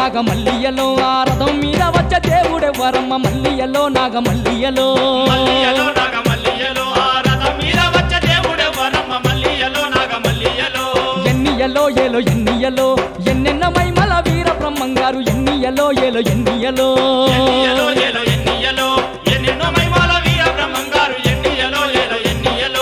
నాగమల్లియలో ఆ రథం మీద వచ్చ దేవుడెవ్వరమ్మ మల్లియలో నాగమల్లియలో మల్లియలో నాగ మల్లియలో ఆ రథం మీద వచ్చ దేవుడెవ్వరమ్మ మల్లియలో నాగ మల్లియలో ఎన్నియలో ఏలో ఎన్నియలో ఎన్నెన్న మైమల వీర బ్రహ్మంగారు ఎన్నియలో ఏలో ఎన్నియలో ఎన్నియలో ఏలో ఎన్నియలో ఎన్నెన్నో మైమాల వీర బ్రహ్మంగారు ఎన్నియలో ఏలో ఎన్నియలో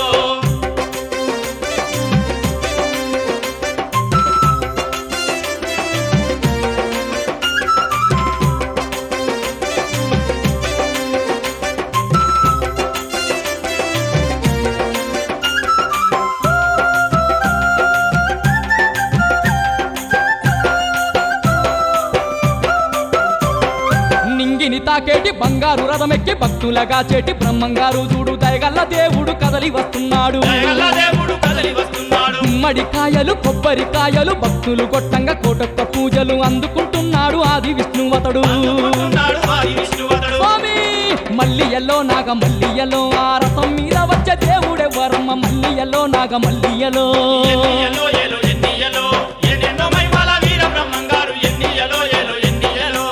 నింగిని తాకేటి బంగారు రథమెక్కి భక్తులగా చేటి బ్రహ్మంగారు చూడు దయగల్ల దేవుడు కదలి వస్తున్నాడు దయగల దేవుడు కదలి వస్తున్నాడు గుమ్మడికాయలు కొబ్బరికాయలు భక్తులు కొట్టంగా కోటొక్క పూజలు అందుకుంటున్నాడు ఆది విష్ణువతడు అందుకుంటున్నాడు ఆది విష్ణువతుడు స్వామి మల్లియలో నాగ మల్లియలో ఆ రథం మీద వచ్చే దేవుడే వరమ్మ మల్లియలో నాగ మల్లియలో ఎన్నియలో ఏలో ఎన్నియలో ఎన్నెన్నో మైమాల వీర బ్రహ్మంగారు ఎన్నియలో ఏలో ఎన్నియలో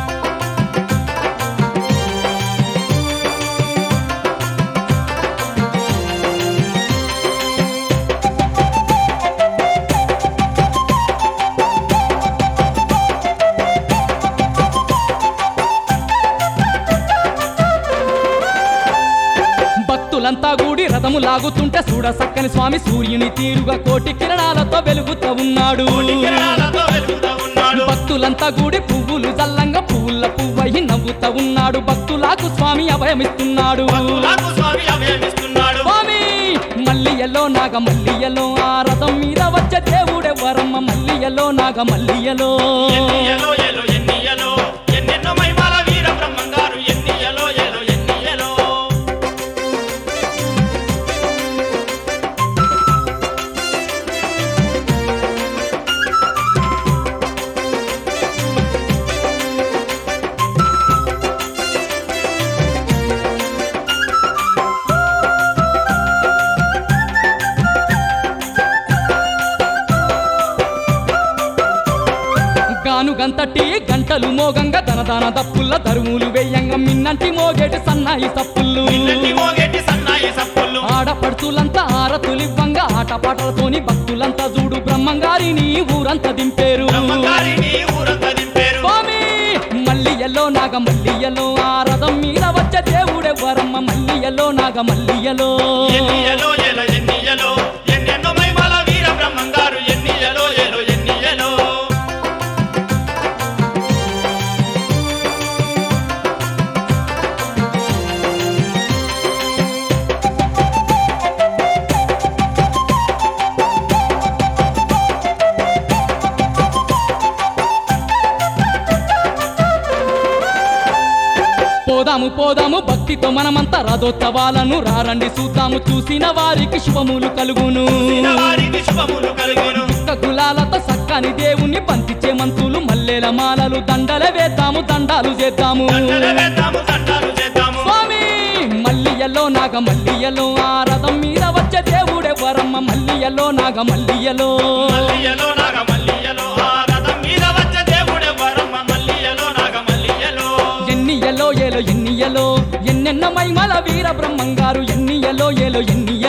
భక్తులంతా కూడి రథము లాగుతుంటే చూడ సక్కని స్వామి సూర్యుని తీరుగా కోటి కిరణాలతో వెలుగుతూ ఉన్నాడు కిరణాలతో వెలుగుతూ ఉన్నాడు భక్తులంతా కూడి పువ్వులు జల్లంగా పువ్వుల పువ్వయి నవ్వుతా ఉన్నాడు భక్తులకు స్వామి అభయమిస్తున్నాడు భక్తులకు స్వామి అభయమిస్తున్నాడు స్వామి మల్లియలో నాగ మల్లియలో ఆ రథం మీద వచ్చే దేవుడే వరమ్మ మల్లియలో నాగ మల్లియలో ఎన్నియలో ఏలో ఎన్నియలో ఎన్నెన్నో మైమాల వీర బ్రహ్మంగారు ఎన్నియలో ఏలో ఎన్నియలో గానుగంతటి గంటలు మోగంగా దనదాన దప్పుల్ల దరువులు వేయంగా మిన్నంటి మోగేటి సన్నాయి సప్పుళ్ళు నిన్నటి మోగేటి సన్నాయి సప్పుళ్ళు ఆడపడుచులంతా ఆరతులివ్వంగా ఆటపాటలతోని భక్తులంతా చూడు బ్రహ్మంగారిని ఊరంతా దింపేరు బ్రహ్మంగారిని ఊరంతా దింపేరు స్వామి మల్లియలో నాగ మల్లియలో ఆ రథం మీద వచ్చే దేవుడే వరమ్మ మల్లియలో నాగ మల్లియలో ఎన్నియలో ఏలో ఎన్నియలో ఎన్నెన్నో మైమాల వీర బ్రహ్మంగారు ఎన్నియలో ఏలో ఎన్నియలో పోదాము పోదాము భక్తితో మనమంతా రథోత్సవాలను రారండి చూద్దాము చూసిన వారికి శుభములు కలుగును వారికి శుభములు కలుగును ఒక్క గులాలతో సక్కని దేవుణ్ణి పంతిచ్చే మంతులు మల్లెల మాలలు దండల వేద్దాము దండాలు చేద్దాము దండలు వేద్దాము దండాలు చేద్దాము స్వామి మల్లియలో నాగ మల్లియలో ఆ రథం మీద వచ్చే దేవుడే వరమ్మ మల్లియలో నాగ మల్లియలో మల్లియలో నాగ మల్లియలో ఆ రథం మీద వచ్చ దేవుడే వరమ్మ మల్లియలో నాగ మల్లియలో ఎన్నియలో ఏలో ఎన్నియలో ఎన్నెన్న మైమల వీర బ్రహ్మంగారు ఎన్నియలో ఏలో ఎన్నియలో